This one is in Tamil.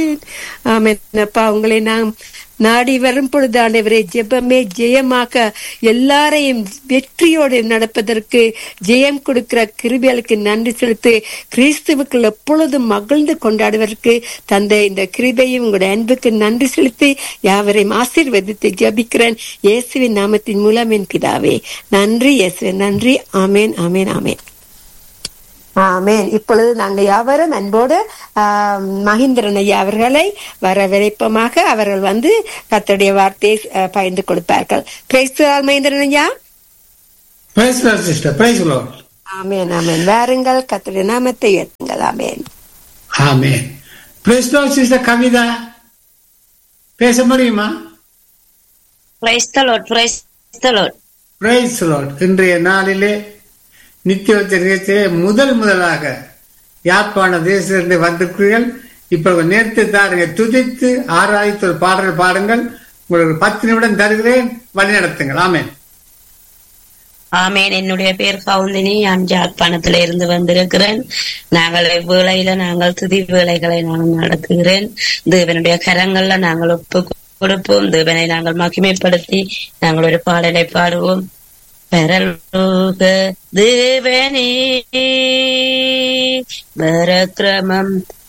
ஆமென் அப்பா உங்களை நாம் நாடி வரும் பொழுது ஆண்டவரே ஜெபமே ஜெயமாக எல்லாரையும் வெற்றியோடு நடப்பதற்கு ஜெயம் கொடுக்கிற கிருபிகளுக்கு நன்றி செலுத்தி கிறிஸ்துவுக்குள் எப்பொழுதும் மகிழ்ந்து கொண்டாடுவதற்கு தந்த இந்த கிருபையும் உங்களுடைய அன்புக்கு நன்றி செலுத்தி யாவரையும் ஆசீர்வதித்து ஜெபிக்கிறேன் இயேசுவின் நாமத்தின் மூலம் என் பிதாவே நன்றி இயேசுவின் நன்றி ஆமேன் ஆமேன் ஆமேன் ஆமேன் இப்பொழுது நாங்கள் யாவரும் அன்போடு ஆம், மகேந்திரன் ஐயா அவர்களை வரவேற்பமாக அவர்கள் வந்து கர்த்தருடைய வார்த்தையை அஹ், பகிர்ந்து கொடுப்பார்கள் பேசுவார் மகேந்திரன் ஐயா பிரைஸ் சிஸ்டர் பிரைஸ் லார்ட் ஆமேன் ஆமேன் வாருங்கள் கர்த்தருடைய நாமத்தை உயர்த்துங்கள் ஆமேன் ஆமென் பிரைஸ் லார்ட் சிஸ்டர் கவிதா பேச முடியுமா Praise the Lord, praise the Lord. Praise Lord இன்றைய நாளிலே நித்தியோத்த நிகழ்ச்சியிலே முதல் முதலாக யாழ்ப்பாண தேசத்திலிருந்து வந்திருக்கிறீர்கள் இப்ப ஒரு நேரத்தை தாருங்க துதித்து ஆராய்த்து ஒரு பாடல் பாடுங்கள் உங்களுக்கு பத்து நிமிடம் தருகிறேன் வழி நடத்துங்கள் ஆமென் ஆமேன் என்னுடைய பேர் கவுந்தினி நான் ஜாழ்ப்பாணத்துல இருந்து வந்திருக்கிறேன் நாங்கள் இவ்வேளையில நாங்கள் துதி வேலைகளை நான் நடத்துகிறேன் தேவனுடைய கரங்கள்ல நாங்கள் ஒப்பு கொடுப்போம் தேவனை நாங்கள் மகிமைப்படுத்தி நாங்கள் ஒரு பாடலை பாடுவோம் பரலோக தேவனே பரக்கிரமம்